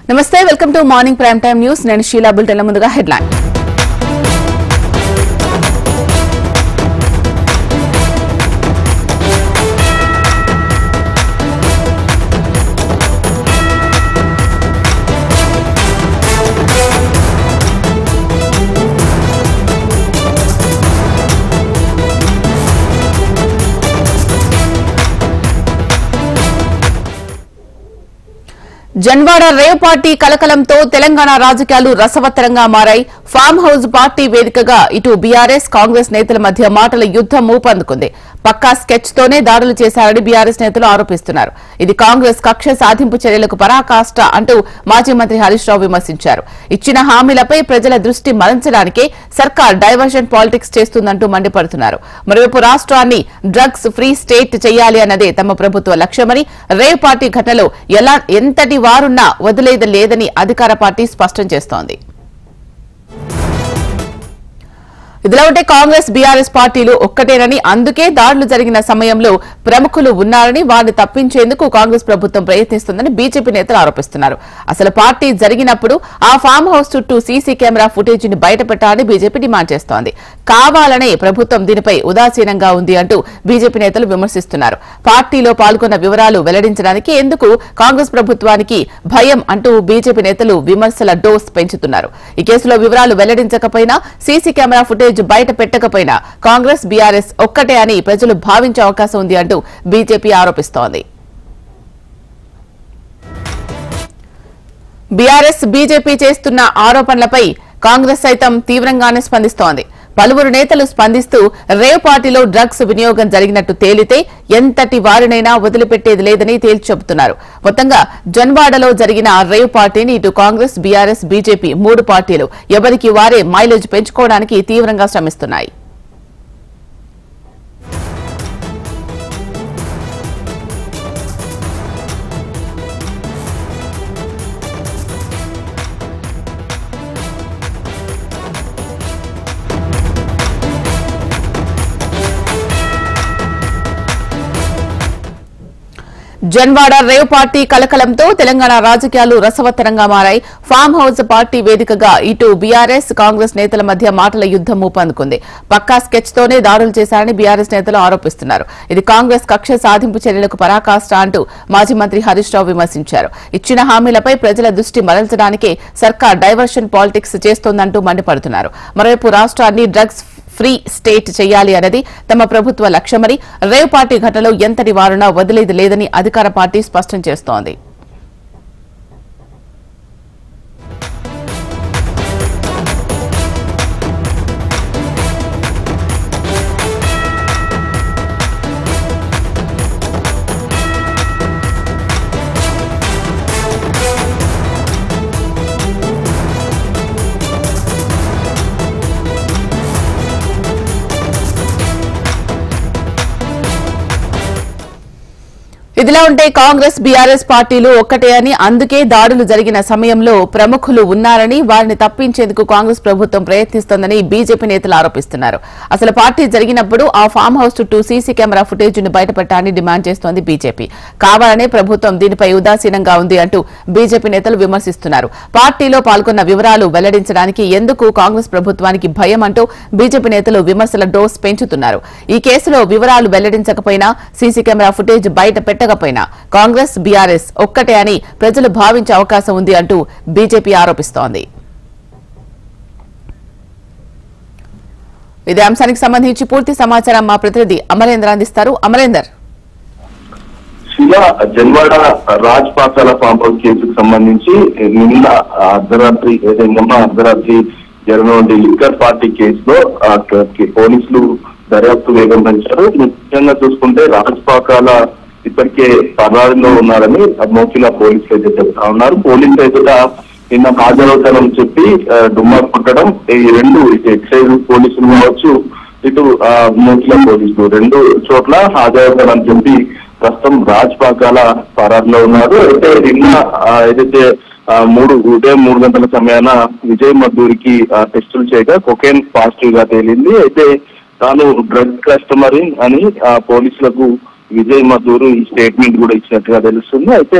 నమస్తే welcome to morning prime time news నేను షీలా బుల్టెన్ల ముందుగా హెడ్లైన్ జన్వాడ రేవ్ పార్టీ కలకలంతో తెలంగాణ రాజకీయాలు రసవత్తరంగా మారాయి ఫామ్ హౌస్ పార్టీ వేదికగా ఇటు బీఆర్ఎస్ కాంగ్రెస్ నేతల మధ్య మాటల యుద్దం ఊపందుకుంది పక్కా స్కెచ్ తోనే దాడులు చేశారని బీఆర్ఎస్ నేతలు ఆరోపిస్తున్నారు ఇది కాంగ్రెస్ కక్ష సాధింపు చర్యలకు పరాకాష్ట అంటూ మాజీ మంత్రి హరీష్ రావు విమర్శించారు ఇచ్చిన హామీలపై ప్రజల దృష్టి మరల్చడానికే సర్కార్ డైవర్షన్ పాలిటిక్స్ చేస్తుందంటూ మండిపడుతున్నారు మరోవైపు రాష్ట్రాన్ని డ్రగ్స్ ఫ్రీ స్టేట్ చేయాలి అన్నదే తమ ప్రభుత్వ లక్ష్యమని రేవ్ పార్టీ ఘటనలో ఎలా ఎంతటి వారున్నా వదిలేది లేదని అధికార పార్టీ స్పష్టం చేస్తోంది ఇదిలా ఉంటే కాంగ్రెస్ బీఆర్ఎస్ పార్టీలు ఒక్కటేనని అందుకే దాడులు జరిగిన సమయంలో ప్రముఖులు ఉన్నారని వారిని తప్పించేందుకు కాంగ్రెస్ ప్రభుత్వం ప్రయత్నిస్తుందని బీజేపీ నేతలు ఆరోపిస్తున్నారు అసలు పార్టీ జరిగినప్పుడు ఆ ఫామ్ హౌస్ చుట్టూ సీసీ కెమెరా ఫుటేజ్ ని బయటపెట్టాలని బీజేపీ డిమాండ్ చేస్తోంది కావాలనే ప్రభుత్వం దీనిపై ఉదాసీనంగా ఉంది అంటూ బీజేపీ నేతలు విమర్శిస్తున్నారు పార్టీలో పాల్గొన్న వివరాలు వెల్లడించడానికి ఎందుకు కాంగ్రెస్ ప్రభుత్వానికి భయం అంటూ బీజేపీ నేతలు విమర్శల డోస్ పెంచుతున్నారు ఈ కేసులో వివరాలు వెల్లడించకపోయినా సీసీ కెమెరా ఫుటేజ్ బయట పెట్టకపోయినా కాంగ్రెస్ బీఆర్ఎస్ ఒక్కటే అని ప్రజలు భావించే అవకాశం ఉంది అంటూ బీజేపీ ఆరోపిస్తోంది బీఆర్ఎస్ బీజేపీ చేస్తున్న ఆరోపణలపై కాంగ్రెస్ సైతం తీవ్రంగానే స్పందిస్తోంది పలువురు నేతలు స్పందిస్తూ రేవ్ పార్టీలో డ్రగ్స్ వినియోగం జరిగినట్టు తేలితే ఎంతటి వారినైనా వదిలిపెట్టేది లేదని తేల్చి చెబుతున్నారు మొత్తంగా జన్వాడలో జరిగిన రేవ్ పార్టీని ఇటు కాంగ్రెస్ బీఆర్ఎస్ బీజేపీ మూడు పార్టీలు ఎవరికి వారే మైలేజ్ పెంచుకోవడానికి తీవ్రంగా శ్రమిస్తున్నాయి జన్వాడ రేవ్ పార్టీ కలకలంతో తెలంగాణ రాజకీయాలు రసవత్తరంగా మారాయి ఫామ్ హౌస్ పార్టీ వేదికగా ఇటు బీఆర్ఎస్ కాంగ్రెస్ నేతల మధ్య మాటల యుద్దం ఊపందుకుంది పక్కా స్కెచ్ తోనే దాడులు చేశారని బీఆర్ఎస్ నేతలు ఆరోపిస్తున్నారు ఇది కాంగ్రెస్ కక్ష సాధింపు చర్యలకు పరాకాష్ట అంటూ మాజీ మంత్రి హరీష్ రావు విమర్శించారు ఇచ్చిన హామీలపై ప్రజల దృష్టి మరల్చడానికే సర్కార్ డైవర్షన్ పాలిటిక్స్ చేస్తోందంటూ మండిపడుతున్నారు మరోవైపు రాష్ట్రాన్ని డ్రగ్స్ ఫ్రీ స్టేట్ చేయాలి అన్నది తమ ప్రభుత్వ లక్ష్యమని రేవ్ పార్టీ ఘటనలో ఎంతటి వారునా వదిలేది లేదని అధికార పార్టీ స్పష్టం చేస్తోంది ఇదిలా ఉంటే కాంగ్రెస్ బీఆర్ఎస్ పార్టీలు ఒక్కటే అని అందుకే దాడులు జరిగిన సమయంలో ప్రముఖులు ఉన్నారని వారిని తప్పించేందుకు కాంగ్రెస్ ప్రభుత్వం ప్రయత్నిస్తోందని బీజేపీ నేతలు ఆరోపిస్తున్నారు అసలు పార్టీ జరిగినప్పుడు ఆ ఫామ్ హౌస్ చుట్టూ సీసీ కెమెరా ఫుటేజ్ ను బయటపెట్టాలని డిమాండ్ చేస్తోంది బీజేపీ కావాలనే ప్రభుత్వం దీనిపై ఉదాసీనంగా ఉంది అంటూ బీజేపీ నేతలు విమర్శిస్తున్నారు పార్టీలో పాల్గొన్న వివరాలు వెల్లడించడానికి ఎందుకు కాంగ్రెస్ ప్రభుత్వానికి భయం అంటూ బీజేపీ నేతలు విమర్శల డోస్ పెంచుతున్నారు ఈ కేసులో వివరాలు వెల్లడించకపోయినా సీసీ కెమెరా ఫుటేజ్ బయట పెట్టకపోయినా కాంగ్రెస్ బీఆర్ఎస్ ఒక్కటే అని ప్రజలు భావించే అవకాశం ఉంది అంటూ బీజేపీ ఆరోపిస్తోంది ఇదే అంశానికి సంబంధించి పూర్తి సమాచారం మా ప్రతినిధి అమరేంద్ర అందిస్తారు అమరేందర్ శిల జన్వాడ రాజ్ పాసాల ఫామ్ హౌస్ కేసుకు సంబంధించి నిన్న అర్ధరాత్రి ఏదైనా అర్ధరాత్రి జరిగినటువంటి లిక్కర్ పార్టీ కేసులో ఆ, క- కి- పోలీసులు దర్యాప్తు వేగం పెంచారు ముఖ్యంగా చూసుకుంటే రాజ్ పాకాల ఇప్పటికే పరారిలో ఉన్నారని మోకిలా పోలీసులు అయితే చెప్తా ఉన్నారు పోలీసులు ఎదుట నిన్న హాజరవుతారని చెప్పి ఆ, డుమ్మా కొట్టడం ఈ రెండు ఇటు ఎక్సైజ్ పోలీసులు కావచ్చు ఇటు ఆ, మోకిలా పోలీసులు రెండు చోట్ల హాజరవుతారని చెప్పి ప్రస్తుతం రాజ్ పాకాల పరారులో ఉన్నారు అయితే నిన్న ఆ, ఏదైతే ఆ, మూడు ఉదయం మూడు గంటల సమయాన విజయ్ మద్దూరికి ఆ, టెస్టులు చేయగా కొకేన్ పాజిటివ్ గా తేలింది అయితే తాను డ్రగ్ కస్టమర్ అని ఆ, పోలీసులకు విజయ్ మద్దూరు ఈ స్టేట్మెంట్ కూడా ఇచ్చినట్టుగా తెలుస్తుంది అయితే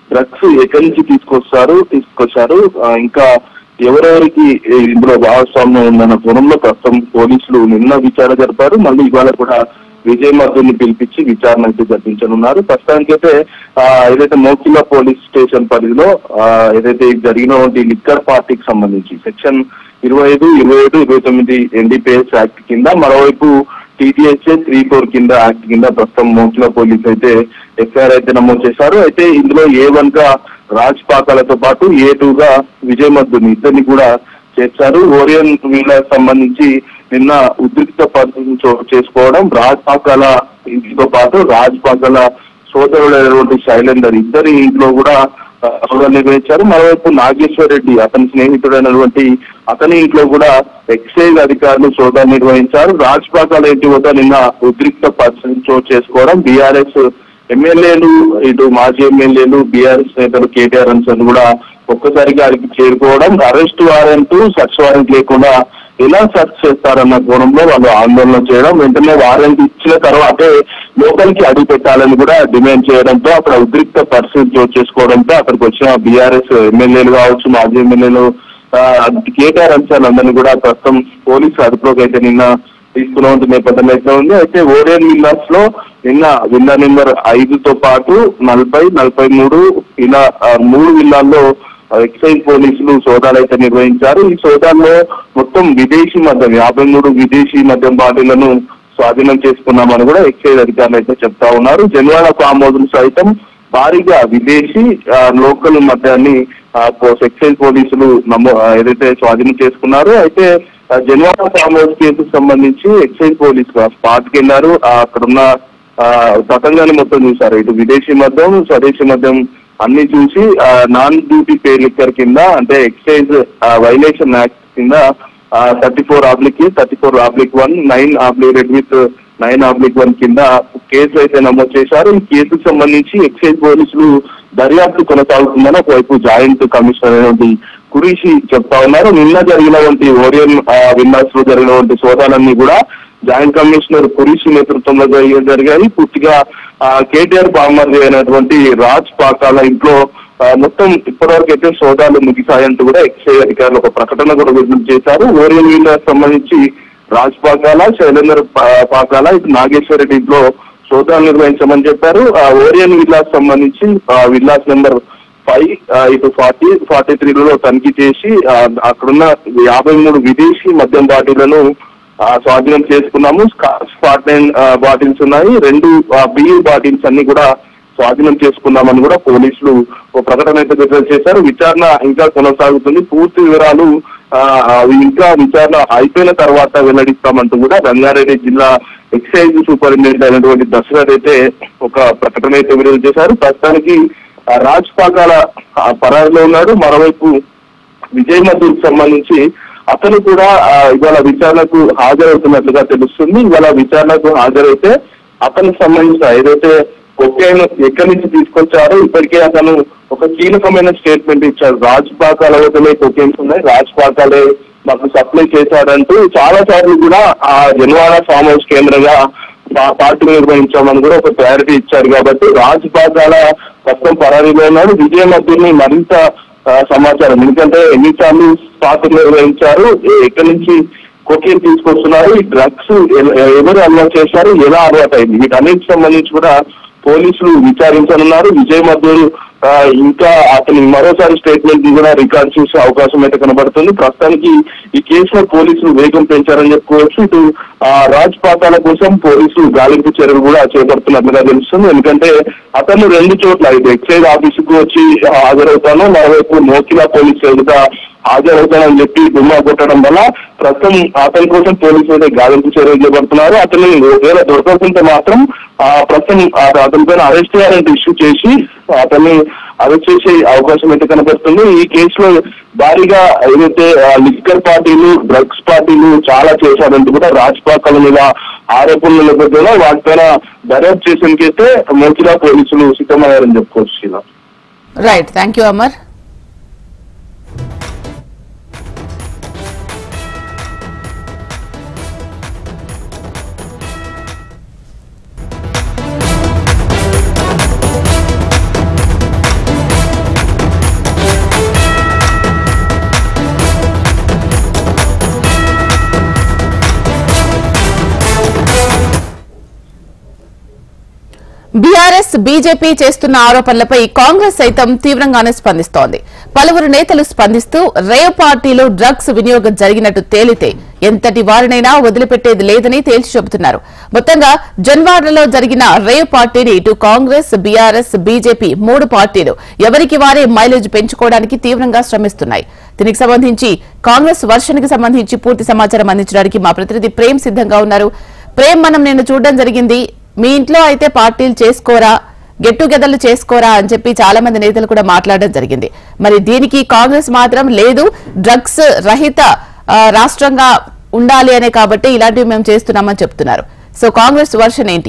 డ్రగ్స్ ఎక్కడి నుంచి తీసుకొస్తారు తీసుకొచ్చారు ఆ, ఇంకా ఎవరెవరికి ఇందులో భాగస్వామ్యం ఉందన్న కోణంలో ప్రస్తుతం పోలీసులు నిన్న విచారణ జరిపారు మళ్ళీ ఇవాళ కూడా విజయ్ మధుని పిలిపించి విచారణ అయితే జరిపించనున్నారు ప్రస్తుతానికైతే ఆ, ఏదైతే మోకిలా పోలీస్ స్టేషన్ పరిధిలో ఆ, ఏదైతే జరిగినటువంటి లిక్కర్ పార్టీకి సంబంధించి సెక్షన్ ఇరవై ఐదు ఇరవై ఏడు ఇరవై తొమ్మిది ఎన్డీపీఎస్ యాక్ట్ కింద మరోవైపు టీటీహెచ్ఏ త్రీ ఫోర్ కింద యాక్ట్ కింద ప్రస్తుతం మోకిలా పోలీస్ అయితే ఎఫ్ఐఆర్ అయితే నమోదు చేశారు అయితే ఇందులో ఏ వన్ గా రాజ్ పాకాలతో పాటు ఏ టూ గా విజయ్ మద్దుని ఇద్దరిని కూడా చేశారు ఓరియన్ వీళ్ళకి సంబంధించి నిన్న ఉద్రిక్త పరిస్థితిని చోటు చేసుకోవడం రాజ్ పాకాల ఇంటితో పాటు రాజ్ పాకాల సోదరుడైనటువంటి శైలేందర్ ఇద్దరి ఇంట్లో కూడా ఆ, సోదాలు నిర్వహించారు మరోవైపు నాగేశ్వర్ రెడ్డి అతని స్నేహితుడైనటువంటి అతని ఇంట్లో కూడా ఎక్సైజ్ అధికారులు సోదాలు నిర్వహించారు రాజ్ పాకాల ఇంటి వద్ద నిన్న ఉద్రిక్త పరిస్థితిని చోటు చేసుకోవడం బీఆర్ఎస్ ఎమ్మెల్యేలు ఇటు మాజీ ఎమ్మెల్యేలు బీఆర్ఎస్ నేతలు కేటీఆర్ అన్సన్ కూడా ఒక్కసారిగా అడిగి చేరుకోవడం అరెస్ట్ వారెంట్ సర్చ్ వారెంట్ లేకుండా ఎలా సెర్చ్ చేస్తారన్న కోణంలో వాళ్ళు ఆందోళన చేయడం వెంటనే వారెంట్ ఇచ్చిన తర్వాతే లోపలికి అడుగు పెట్టాలని కూడా డిమాండ్ చేయడంతో అక్కడ ఉద్రిక్త పరిస్థితి చోటు చేసుకోవడంతో అక్కడికి వచ్చిన బీఆర్ఎస్ ఎమ్మెల్యేలు కావచ్చు మాజీ ఎమ్మెల్యేలు ఆ, కేటీఆర్ అంశాలు అందరినీ కూడా ప్రస్తుతం పోలీసు అదుపులోకి అయితే నిన్న తీసుకున్న నేపథ్యం అయితే ఉంది అయితే ఓరియన్ విల్లాస్ లో నిన్న విల్లా నెంబర్ ఐదుతో పాటు నలభై నలభై మూడు ఇలా ఆ, మూడు విల్లాల్లో ఎక్సైజ్ పోలీసులు సోదాలు అయితే నిర్వహించారు ఈ సోదాల్లో మొత్తం విదేశీ మద్యం యాభై మూడు విదేశీ మద్యం బాటిళ్లను స్వాధీనం చేసుకున్నామని కూడా ఎక్సైజ్ అధికారులు అయితే చెప్తా ఉన్నారు జన్వాడ ఫామ్ హౌస్ సైతం భారీగా విదేశీ ఆ, లోకల్ మద్యాన్ని ఆ, పో- ఎక్సైజ్ పోలీసులు నమో ఆ, ఏదైతే స్వాధీనం చేసుకున్నారో అయితే ఆ, జన్వాడ ఫామ్ హౌస్ కేసుకు సంబంధించి ఎక్సైజ్ పోలీసులు స్పాట్ కి వెళ్ళారు ఆ, అక్కడున్న ఆ, తతంగాన్ని మొత్తం చూశారు ఇటు విదేశీ మద్యం స్వదేశీ మద్యం అన్ని చూసి ఆ, నాన్ డ్యూటీ పే లిక్కర్ కింద అంటే ఎక్సైజ్ ఆ, వైలేషన్ యాక్ట్ కింద thirty four oblique thirty four oblique one nine oblique read with nine oblique one కింద కేసులు అయితే నమోదు చేశారు ఈ కేసుకు సంబంధించి ఎక్సైజ్ పోలీసులు దర్యాప్తు కొనసాగుతుందని ఒకవైపు జాయింట్ కమిషనర్ అయినటువంటి కురీషి చెప్తా ఉన్నారు నిన్న జరిగినటువంటి ఓరియన్ విన్నాస్ లో జరిగినటువంటి సోదాలన్నీ కూడా జాయింట్ కమిషనర్ కురీషి నేతృత్వంలో జరిగి- జరిగాయి పూర్తిగా ఆ, కేటీఆర్ బామ్మర్ది అయినటువంటి రాజ్ పాకాల ఇంట్లో ఆ, మొత్తం ఇప్పటివరకు అయితే సోదాలు ముగిశాయంటూ కూడా ఎక్సైజ్ అధికారులు ఒక ప్రకటన కూడా విడుదల చేశారు ఓరియన్ విల్లాస్ సంబంధించి రాజ్ పాకాల శైలేందర్ పా- పాకాల ఇటు నాగేశ్వర రెడ్డి ఇంట్లో సోదాలు నిర్వహించమని చెప్పారు ఆ ఓరియన్ విల్లాస్ సంబంధించి ఆ, విల్లాస్ నెంబర్ ఫైవ్ ఆ, ఇటు ఫార్టీ ఫార్టీ త్రీలలో తనిఖీ చేసి ఆ, అక్కడున్న యాభై మూడు విదేశీ మద్యం బాటిళ్లను ఆ, స్వాధీనం చేసుకున్నాము స్పాట్ నైన్ బాటిల్స్ ఉన్నాయి రెండు బియ్యం బాటిల్స్ అన్ని కూడా స్వాధీనం చేసుకున్నామని కూడా పోలీసులు ఒక ప్రకటన అయితే విడుదల చేశారు విచారణ ఇంకా కొనసాగుతుంది పూర్తి వివరాలు ఆ, అవి ఇంకా విచారణ అయిపోయిన తర్వాత వెల్లడిస్తామంటూ కూడా రంగారెడ్డి జిల్లా ఎక్సైజ్ సూపరింటెండెంట్ అయినటువంటి దశరథ్ అయితే ఒక ప్రకటన అయితే విడుదల చేశారు ప్రస్తుతానికి ఆ, రాజ్ పాకాల ఆ, పరారిలో ఉన్నాడు మరోవైపు విజయ్ మధుకి సంబంధించి అతను కూడా ఆ, ఇవాళ విచారణకు హాజరవుతున్నట్లుగా తెలుస్తుంది ఇవాళ విచారణకు హాజరైతే అతనికి సంబంధించిన ఏదైతే కొకేన్ ఎక్కడి నుంచి తీసుకొచ్చారో ఇప్పటికే అతను ఒక కీలకమైన స్టేట్మెంట్ ఇచ్చాడు రాజ్ పాకాల వద్దనే కొకేన్స్ ఉన్నాయి రాజ్ పాకాలే మాకు సప్లై చేశాడంటూ చాలా సార్లు కూడా ఆ జన్వాడ ఫామ్ హౌస్ కేంద్రంగా పా- పార్టీ నిర్వహించామని కూడా ఒక క్లారిటీ ఇచ్చారు కాబట్టి రాజ్ పాకాల ప్రస్తుతం పరారీలో ఉన్నాడు విజయ మధ్యని మరింత ఆ, సమాచారం ఎందుకంటే ఎన్నిసార్లు పార్టీ నిర్వహించారు ఎ- ఎక్కడి నుంచి కొకేన్ తీసుకొస్తున్నారు ఈ డ్రగ్స్ ఎ- ఎవరు అలవాటు చేశారు ఎలా అలవాటు అయింది వీటన్నిటికి సంబంధించి కూడా పోలీసులు విచారించనున్నారు విజయ్ మద్దూరు ఆ, ఇంకా అతని మరోసారి స్టేట్మెంట్ కూడా రికార్డ్ చేసే అవకాశం అయితే కనబడుతుంది ప్రస్తుతానికి ఈ కేసులో పోలీసులు వేగం పెంచారని చెప్పుకోవచ్చు ఇటు ఆ, రాజ్ పాతాల కోసం పోలీసులు గాలింపు చర్యలు కూడా చేపడుతున్నట్లుగా తెలుస్తుంది ఎందుకంటే అతను రెండు చోట్ల ఇటు ఎక్సైజ్ ఆఫీసుకు వచ్చి హాజరవుతాను మరోవైపు మోకిలా పోలీసు ఎదుట హాజరవుతానని చెప్పి దుమ్మా కొట్టడం వల్ల ప్రస్తుతం అతని కోసం పోలీసులు అయితే గాలింపు చర్యలు చేపడుతున్నారు అతన్ని ఒకవేళ దొరకకుంటే మాత్రం ఆ ప్రస్తుతం ఆ- అతనిపైన అరెస్ట్ వారెంట్ ఇష్యూ చేసి అతన్ని అరెస్ట్ చేసే అవకాశం అయితే కనబడుతుంది ఈ కేసులో భారీగా ఏదైతే ఆ, లిక్కర్ పార్టీలు డ్రగ్స్ పార్టీలు చాలా చేశారంటూ కూడా రాజ్పాకాల మీద ఆరోపణల నేపథ్యంలో వాటిపైన దర్యాప్తు చేసేందుకైతే మోకిలా పోలీసులు సిద్ధమయ్యారని చెప్పుకోవచ్చు Sheela right thank you Amar BRS BJP చేస్తున్న ఆరోపణలపై కాంగ్రెస్ సైతం తీవ్రంగానే స్పందిస్తోంది పలువురు నేతలు స్పందిస్తూ రేవ్ పార్టీలో డ్రగ్స్ వినియోగం జరిగినట్టు తేలితే ఎంతటి వారినైనా వదిలిపెట్టేది లేదని తేల్చి చెబుతున్నారు మొత్తంగా జన్వాడలో జరిగిన రేవ్ పార్టీని ఇటు కాంగ్రెస్ బీఆర్ఎస్ బీజేపీ మూడు పార్టీలు ఎవరికి వారే మైలేజ్ పెంచుకోవడానికి తీవ్రంగా శ్రమిస్తున్నాయి దీనికి సంబంధించి కాంగ్రెస్ వర్షన్కి సంబంధించి పూర్తి సమాచారం అందించడానికి మా ప్రతినిధి ప్రేమ్ సిద్ధంగా ఉన్నారు ప్రేమ్ మనం నిన్న చూడడం జరిగింది మీ ఇంట్లో అయితే పార్టీలు చేసుకోరా గెట్ టుగెదర్లు చేసుకోరా అని చెప్పి చాలా మంది నేతలు కూడా మాట్లాడడం జరిగింది మరి దీనికి కాంగ్రెస్ మాత్రం లేదు డ్రగ్స్ రహిత ఆ, రాష్ట్రంగా ఉండాలి అనే కాబట్టి ఇలాంటివి మేము చేస్తున్నామని చెప్తున్నారు సో కాంగ్రెస్ వర్షన్ ఏంటి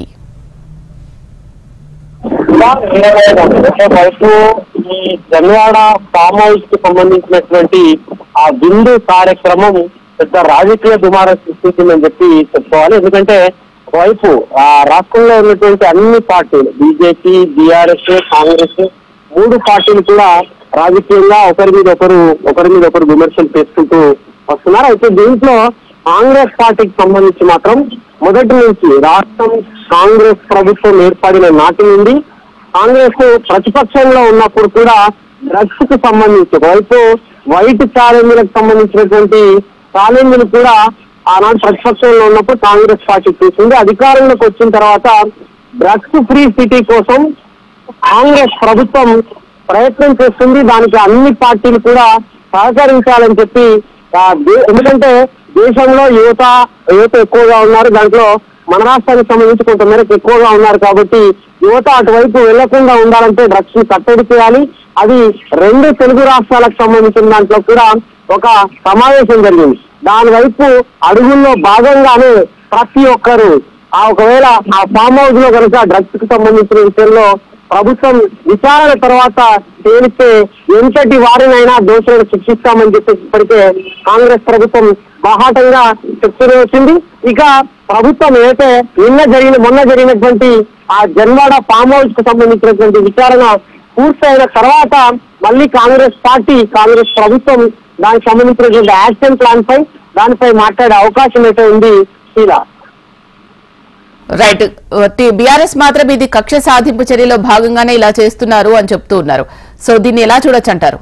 వైపు ఈ జన్వాడ ఫామ్ హౌస్ కి సంబంధించినటువంటి ఆ విందు కార్యక్రమం పెద్ద రాజకీయ దుమారం సృష్టించిందని చెప్పి చెప్పుకోవాలి ఎందుకంటే వైపు ఆ రాష్ట్రంలో ఉన్నటువంటి అన్ని పార్టీలు బీజేపీ బీఆర్ఎస్ కాంగ్రెస్ మూడు పార్టీలు కూడా రాజకీయంగా ఒకరి మీద ఒకరు ఒకరి మీద ఒకరు విమర్శలు చేసుకుంటూ వస్తున్నారు అయితే దీంట్లో కాంగ్రెస్ పార్టీకి సంబంధించి మాత్రం మొదటి నుంచి రాష్ట్రం కాంగ్రెస్ ప్రభుత్వం ఏర్పడిన నాటి నుండి కాంగ్రెస్ ప్రతిపక్షంలో ఉన్నప్పుడు కూడా డ్రగ్స్ కు సంబంధించి ఒకవైపు వైట్ ఛాలెంజ్లకు సంబంధించినటువంటి ఛాలెంజ్లు కూడా ఆనాడు ప్రతిపక్షంలో ఉన్నప్పుడు కాంగ్రెస్ పార్టీ చేసింది అధికారంలోకి వచ్చిన తర్వాత డ్రగ్స్ ఫ్రీ సిటీ కోసం కాంగ్రెస్ ప్రభుత్వం ప్రయత్నం చేస్తుంది దానికి అన్ని పార్టీలు కూడా సహకరించాలని చెప్పి ఆ, దే- ఎందుకంటే దేశంలో యువత యువత ఎక్కువగా ఉన్నారు దాంట్లో మన రాష్ట్రానికి సంబంధించి కొంతమేరకు ఎక్కువగా ఉన్నారు కాబట్టి యువత అటువైపు వెళ్లకుండా ఉండాలంటే డ్రగ్స్ ని కట్టడి చేయాలి అది రెండు తెలుగు రాష్ట్రాలకు సంబంధించిన దాంట్లో కూడా ఒక సమావేశం జరిగింది దాని వైపు అడుగుల్లో భాగంగానే ప్రతి ఒక్కరు ఆ ఒకవేళ ఆ ఫామ్ హౌస్ లో కనుక డ్రగ్స్ కి సంబంధించిన విషయంలో ప్రభుత్వం విచారణ తర్వాత తేలిస్తే ఎంతటి వారినైనా దోషులను శిక్షిస్తామని చెప్పేసి ఇప్పటికే కాంగ్రెస్ ప్రభుత్వం బాహాటంగా చెప్తూనే వచ్చింది ఇక ప్రభుత్వం ఏదైతే నిన్న జరిగిన మొన్న జరిగినటువంటి ఆ జన్వాడ ఫామ్ హౌస్ కు సంబంధించినటువంటి విచారణ పూర్తయిన తర్వాత మళ్ళీ కాంగ్రెస్ పార్టీ కాంగ్రెస్ ప్రభుత్వం దానికి సంబంధించినటువంటి యాక్షన్ ప్లాన్ పై దానిపై మాట్లాడే అవకాశం అయితే ఉంది శీలా రైట్ బీఆర్ఎస్ మాత్రం ఇది కక్ష సాధింపు చర్యలో భాగంగానే ఇలా చేస్తున్నారు అని చెప్తూ ఉన్నారు సో దీన్ని ఎలా చూడొచ్చు అంటారు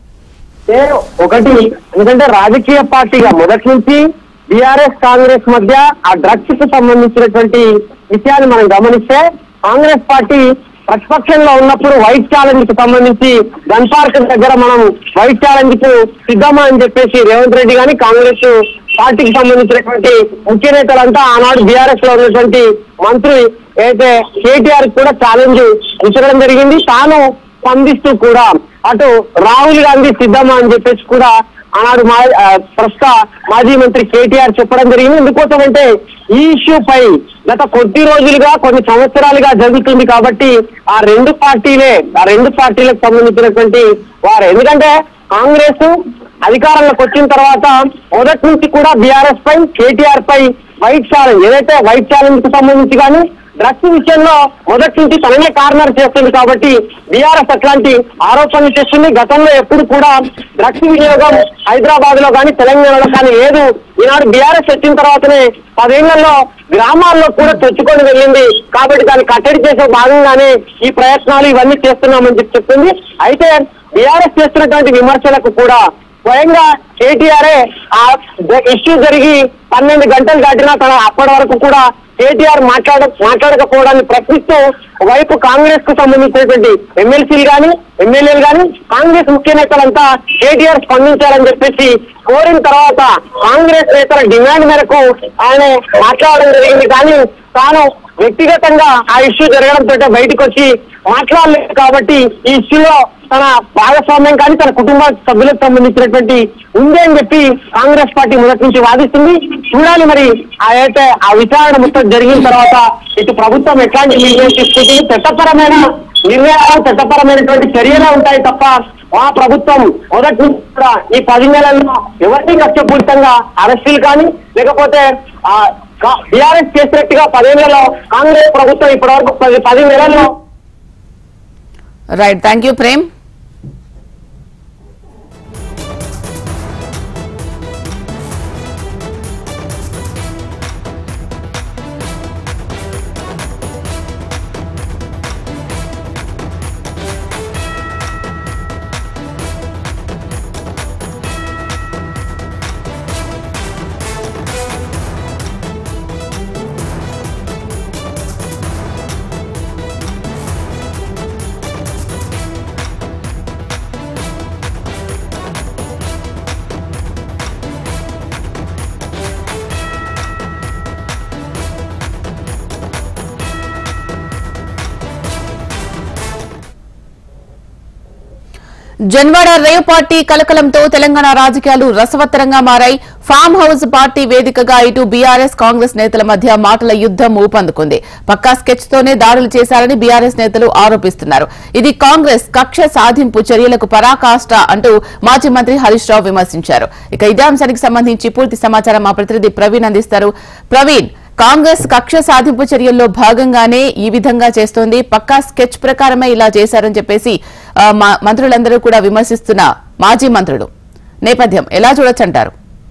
అంటే ఒకటి ఎందుకంటే రాజకీయ పార్టీగా మొదటి నుంచి బీఆర్ఎస్ కాంగ్రెస్ మధ్య ఆ డ్రగ్స్ కు సంబంధించినటువంటి విషయాన్ని మనం గమనిస్తే కాంగ్రెస్ పార్టీ ప్రతిపక్షంలో ఉన్నప్పుడు వైట్ ఛాలెంజ్ కి సంబంధించి గన్ పార్క్ దగ్గర మనం వైట్ ఛాలెంజ్ కు సిద్ధమా అని చెప్పేసి రేవంత్ రెడ్డి గాని కాంగ్రెస్ పార్టీకి సంబంధించినటువంటి ముఖ్య నేతలంతా ఆనాడు బీఆర్ఎస్ లో ఉన్నటువంటి మంత్రి అయితే కేటీఆర్ కూడా ఛాలెంజ్ ఉంచడం జరిగింది తాను స్పందిస్తూ కూడా అటు రాహుల్ గాంధీ సిద్ధమా అని చెప్పేసి కూడా ఆనాడు మా ఆ, ప్రస్తుత మాజీ మంత్రి కేటీఆర్ చెప్పడం జరిగింది ఎందుకోసం అంటే ఈ ఇష్యూ పై గత కొద్ది రోజులుగా కొన్ని సంవత్సరాలుగా జరుగుతుంది కాబట్టి ఆ రెండు పార్టీలే ఆ రెండు పార్టీలకు సంబంధించినటువంటి వారు ఎందుకంటే కాంగ్రెస్ అధికారంలోకి వచ్చిన తర్వాత మొదటి నుంచి కూడా బీఆర్ఎస్ పై కేటీఆర్ పై వైట్ ఛాలెంజ్ ఏదైతే వైట్ ఛాలెంజ్ కు సంబంధించి కానీ డ్రగ్స్ విషయంలో మొదటి నుంచి తననే కార్నర్ చేస్తుంది కాబట్టి బీఆర్ఎస్ అట్లాంటి ఆరోపణలు చేస్తుంది గతంలో ఎప్పుడు కూడా డ్రగ్స్ వినియోగం హైదరాబాద్ లో కానీ తెలంగాణలో కానీ లేదు ఈనాడు బీఆర్ఎస్ వచ్చిన తర్వాతనే పదేళ్లలో గ్రామాల్లో కూడా తెచ్చుకొని వెళ్ళింది కాబట్టి దాన్ని కట్టడి చేసే భాగంగానే ఈ ప్రయత్నాలు ఇవన్నీ చేస్తున్నామని చెప్పి చెప్తుంది అయితే బీఆర్ఎస్ చేస్తున్నటువంటి విమర్శలకు కూడా స్వయంగా కేటీఆర్ ఆ ఇష్యూ జరిగి పన్నెండు గంటలు దాటినా తన అప్పటి వరకు కూడా కేటీఆర్ మాట్లాడ మాట్లాడకపోవడాన్ని ప్రశ్నిస్తూ వైపు కాంగ్రెస్ కు సంబంధించినటువంటి ఎమ్మెల్సీలు గాని ఎమ్మెల్యేలు గాని కాంగ్రెస్ ముఖ్య నేతలంతా కేటీఆర్ స్పందించాలని చెప్పేసి కోరిన తర్వాత కాంగ్రెస్ నేతల డిమాండ్ మేరకు ఆయన మాట్లాడడం జరిగింది కానీ తాను వ్యక్తిగతంగా ఆ ఇష్యూ జరగడంతో బయటకు వచ్చి మాట్లాడలేదు కాబట్టి ఈ ఇష్యూలో తన భాగస్వామ్యం కానీ తన కుటుంబ సభ్యులకు సంబంధించినటువంటి ఉంది అని చెప్పి కాంగ్రెస్ పార్టీ మొదటి నుంచి వాదిస్తుంది చూడాలి మరి ఆ అయితే ఆ విచారణ మొత్తం జరిగిన తర్వాత ఇటు ప్రభుత్వం ఎట్లాంటి నిర్ణయం తీసుకుంటుంది చట్టపరమైన నిర్ణయాలు చట్టపరమైనటువంటి చర్యలే ఉంటాయి తప్ప మా ప్రభుత్వం మొదటి నుంచి కూడా ఈ పది నెలల్లో ఎవరిని కష్టపూరితంగా అరెస్టులు కానీ లేకపోతే ఆ బీఆర్ఎస్ చేసినట్టుగా పదేళ్లలో కాంగ్రెస్ ప్రభుత్వం ఇప్పటివరకు పది పది నెలల్లో right thank you Prem Janwada rave party కలకలంతో తెలంగాణ రాజకీయాలు రసవత్తరంగా మారాయి ఫామ్ హౌస్ పార్టీ వేదికగా ఇటు బీఆర్ఎస్ కాంగ్రెస్ నేతల మధ్య మాటల యుద్దం ఊపందుకుంది పక్కా స్కెచ్ తోనే దాడులు చేశారని బీఆర్ఎస్ నేతలు ఆరోపిస్తున్నారు ఇది కాంగ్రెస్ కక్ష సాధింపు చర్యలకు పరాకాష్ట అంటూ మాజీ మంత్రి హరీష్ రావు విమర్శించారు ఇక ఇదే అంశానికి సంబంధించి పూర్తి సమాచారం మా ప్రతినిధి ప్రవీణ్ అందిస్తారు ప్రవీణ్ కాంగ్రెస్ కక్ష సాధింపు చర్యల్లో భాగంగానే ఈ విధంగా చేస్తోంది పక్కా స్కెచ్ ప్రకారమే ఇలా చేశారని చెప్పేసి ఆ, మా- మంత్రులందరూ కూడా విమర్శిస్తున్న మాజీ మంత్రులు నేపథ్యం ఎలా చూడొచ్చంటారు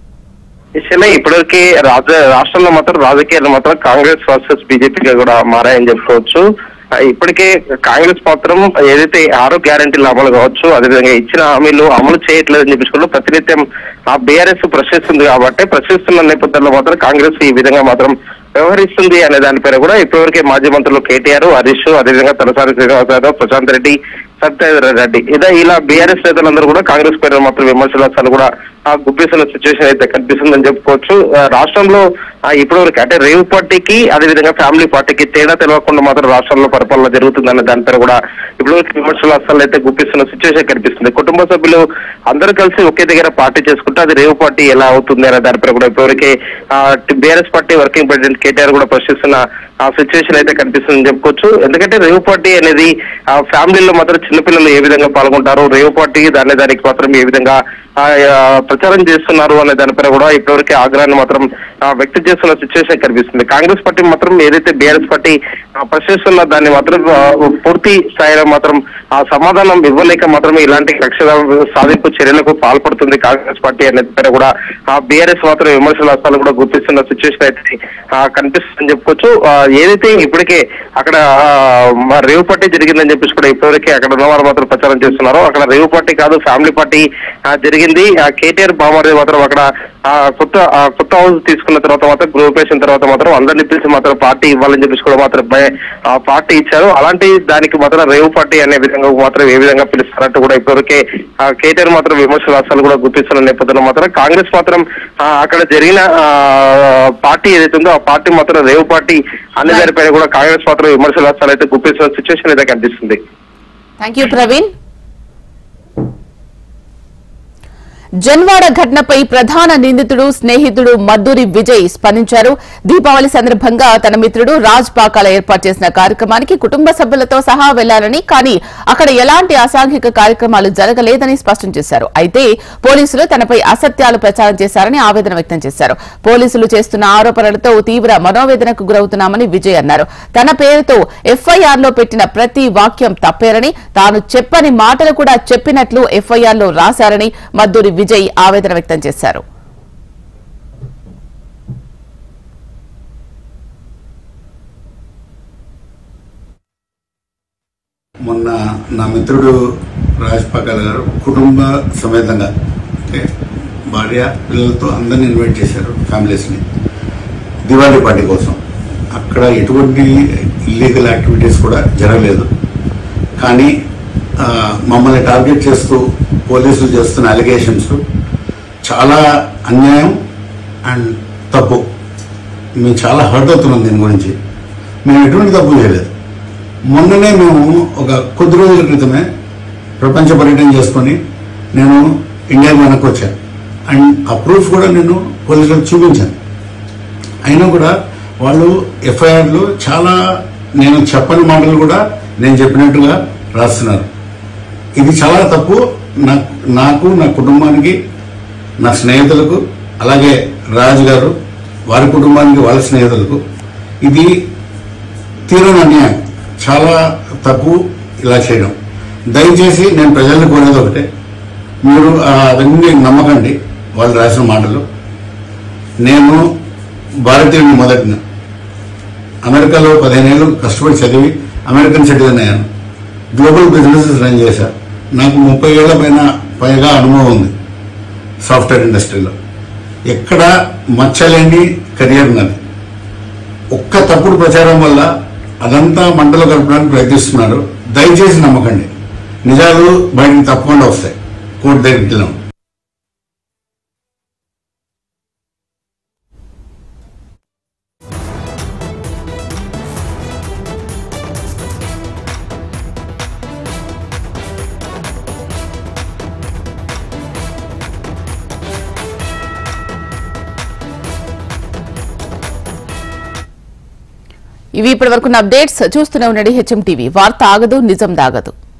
విషయంలో ఇప్పటివరకు రాజ రాష్ట్రంలో మాత్రం రాజకీయాలు మాత్రం కాంగ్రెస్ వర్సెస్ బీజేపీగా కూడా మారాయని చెప్పుకోవచ్చు ఆ, ఇప్పటికే కాంగ్రెస్ మాత్రం ఏదైతే ఆరో గ్యారంటీలు అమలు కావచ్చు అదేవిధంగా ఇచ్చిన హామీలు అమలు చేయట్లేదని చెప్పేసి ప్రతినిత్యం ఆ బీఆర్ఎస్ ప్రశ్నిస్తుంది కాబట్టి ప్రశ్నిస్తున్న నేపథ్యంలో మాత్రం కాంగ్రెస్ ఈ విధంగా మాత్రం వ్యవహరిస్తుంది అనే దానిపైన కూడా ఇప్పటివరకే మాజీ మంత్రులు కేటీఆర్ హరీష్ అదేవిధంగా తలసాని శ్రీనివాస్ యాదవ్ ప్రశాంత్ రెడ్డి సత్యేంద్ర రెడ్డి ఇదే ఇలా బీఆర్ఎస్ నేతలందరూ కూడా కాంగ్రెస్ పైన మాత్రం విమర్శలు అసలు కూడా ఆ గుప్పిస్తున్న సిచ్యువేషన్ అయితే కనిపిస్తుందని చెప్పుకోవచ్చు ఆ, రాష్ట్రంలో ఆ, ఇప్పటివరకు అంటే రేవ్ పార్టీకి అదేవిధంగా ఫ్యామిలీ పార్టీకి తేడా తెలియకుండా మాత్రం రాష్ట్రంలో పరిపాలన జరుగుతుందనే దానిపైన కూడా ఇప్పటివరకు విమర్శలు అసలు అయితే గుప్పిస్తున్న సిచ్యువేషన్ కనిపిస్తుంది కుటుంబ సభ్యులు అందరూ కలిసి ఒకే దగ్గర పార్టీ చేసుకుంటే అది రేవ్ పార్టీ ఎలా అవుతుంది అనే దానిపైన కూడా ఇప్పటివరకే BRS party working president KTR కూడా ప్రశ్నిస్తున్న ఆ సిచ్యువేషన్ అయితే కనిపిస్తుందని చెప్పుకోవచ్చు ఎందుకంటే రేవ్ పార్టీ అనేది ఆ ఫ్యామిలీలో మాత్రం చిన్నపిల్లలు ఏ విధంగా పాల్గొంటారు రేవ్ పార్టీ దాని దానికి మాత్రం ఏ విధంగా ఆ, ఆ, ప్రచారం చేస్తున్నారు అనే దానిపైన కూడా ఇప్పటివరకు ఆగ్రహాన్ని మాత్రం ఆ, వ్యక్తం చేస్తున్న సిచ్యువేషన్ కనిపిస్తుంది కాంగ్రెస్ పార్టీ మాత్రం ఏదైతే బీఆర్ఎస్ పార్టీ ఆ, ప్రశ్నిస్తున్న దాన్ని మాత్రం ఆ, పూర్తి స్థాయిలో మాత్రం ఆ సమాధానం ఇవ్వలేక మాత్రమే ఇలాంటి కక్ష సాధింపు చర్యలకు పాల్పడుతుంది కాంగ్రెస్ పార్టీ అనే పైన కూడా ఆ బీఆర్ఎస్ మాత్రం విమర్శల హస్తాలు కూడా గుర్తిస్తున్న సిచ్యువేషన్ అయితే ఆ, కనిపిస్తుందని చెప్పుకోవచ్చు ఆ, ఏదైతే ఇప్పటికే అక్కడ ఆ, మా రేవు పార్టీ జరిగిందని చెప్పేసి కూడా ఇప్పటివరకే అక్కడ ఉన్న వారు మాత్రం ప్రచారం చేస్తున్నారు అక్కడ రేవు పార్టీ కాదు ఫ్యామిలీ పార్టీ ఆ, జరిగింది ఆ కేటీఆర్ బామర్ది మాత్రం అక్కడ ఆ, కొత్త ఆ, కొత్త హౌస్ తీసుకున్న తర్వాత మాత్రం గ్రూప్ వేసిన తర్వాత మాత్రం అందరిని పిలిచి మాత్రం పార్టీ ఇవ్వాలని చెప్పేసి కూడా మాత్రం భయ- ఆ పార్టీ ఇచ్చారు అలాంటి దానికి మాత్రం రేవు పార్టీ అనే విధంగా మాత్రం ఏ విధంగా పిలుస్తారంటూ కూడా ఇప్పటివరకే ఆ, కేటీఆర్ మాత్రం విమర్శలు అసలు కూడా గుర్తిస్తున్న నేపథ్యంలో మాత్రం కాంగ్రెస్ మాత్రం ఆ, అక్కడ జరిగిన ఆ, పార్టీ ఏదైతే ఉందో ఆ పార్టీ మాత్రం రేవు పార్టీ అనే దానిపైన కూడా కాంగ్రెస్ మాత్రం విమర్శలు అసలు అయితే గుర్తిస్తున్న సిచ్యువేషన్ అయితే కనిపిస్తుంది థ్యాంక్ యూ ప్రవీణ్ జన్వాడ ఘటనపై ప్రధాన నిందితుడు స్నేహితుడు మద్దూరి విజయ్ స్పందించారు దీపావళి సందర్భంగా తన మిత్రుడు రాజ్ పాకాల ఏర్పాటు చేసిన కార్యక్రమానికి కుటుంబ సభ్యులతో సహా వెళ్లాలని కానీ అక్కడ ఎలాంటి అసాంఘిక కార్యక్రమాలు జరగలేదని స్పష్టం చేశారు అయితే పోలీసులు తనపై అసత్యాలు ప్రచారం చేశారని ఆవేదన వ్యక్తం చేశారు పోలీసులు చేస్తున్న ఆరోపణలతో తీవ్ర మనోవేదనకు గురవుతున్నామని విజయ్ అన్నారు తన పేరుతో ఎఫ్ఐఆర్ లో పెట్టిన ప్రతి వాక్యం తప్పేరని తాను చెప్పని మాటలు కూడా చెప్పినట్లు ఎఫ్ఐఆర్ లో రాశారని మద్దూరి విజయ్ ఆవేదన వ్యక్తం చేశారు మొన్న నా మిత్రుడు రాజ్ పకాల్ గారు కుటుంబ సమేతంగా అంటే భార్య పిల్లలతో అందరిని ఇన్వైట్ చేశారు ఫ్యామిలీస్ని దివాళీ పార్టీ కోసం అక్కడ ఎటువంటి ఇల్లీగల్ యాక్టివిటీస్ కూడా జరగలేదు కానీ ఆ, మమ్మల్ని టార్గెట్ చేస్తూ పోలీసులు చేస్తున్న అలిగేషన్స్ చాలా అన్యాయం అండ్ తప్పు మేము చాలా హర్ట్ అవుతున్నాం దీని గురించి మేము ఎటువంటి తప్పు చేయలేదు మొన్ననే మేము ఒక కొద్ది రోజుల క్రితమే ప్రపంచ పర్యటన చేసుకొని నేను ఇండియాకి వెనక్కి వచ్చాను అండ్ ఆ ప్రూఫ్ కూడా నేను పోలీసులకు చూపించాను అయినా కూడా వాళ్ళు ఎఫ్ఐఆర్లు చాలా నేను చెప్పని మాటలు కూడా నేను చెప్పినట్టుగా రాస్తున్నారు ఇది చాలా తప్పు నా- నాకు నా కుటుంబానికి నా స్నేహితులకు అలాగే రాజు గారు వారి కుటుంబానికి వాళ్ళ స్నేహితులకు ఇది తీరని అన్యాయం చాలా తప్పు ఇలా చేయడం దయచేసి నేను ప్రజల్ని కోరేది ఒకటే మీరు ఆ, అవన్నీ నమ్మకండి వాళ్ళు రాసిన మాటలు నేను భారతీయుడిని మొదటిన అమెరికాలో పదిహేనేళ్ళు కష్టపడి చదివి అమెరికన్ సిటిజన్ అయ్యాను గ్లోబల్ బిజినెసెస్ రన్ చేశా నాకు ముప్పై ఏళ్ల పైన పైగా అనుభవం ఉంది సాఫ్ట్వేర్ ఇండస్ట్రీలో ఎక్కడ మచ్చలేని కెరియర్ నాది ఒక్క తప్పుడు ప్రచారం వల్ల అదంతా మంటలు కలపడానికి ప్రయత్నిస్తున్నారు దయచేసి నమ్మకండి నిజాలు బయటకు తప్పకుండా వస్తాయి కోర్టు దగ్గరికి వెళ్ళాం ఇవి ఇప్పటి వరకున్న అప్డేట్స్ చూస్తూనే ఉండండి హెచ్ఎం టీవీ వార్త ఆగదు నిజం దాగదు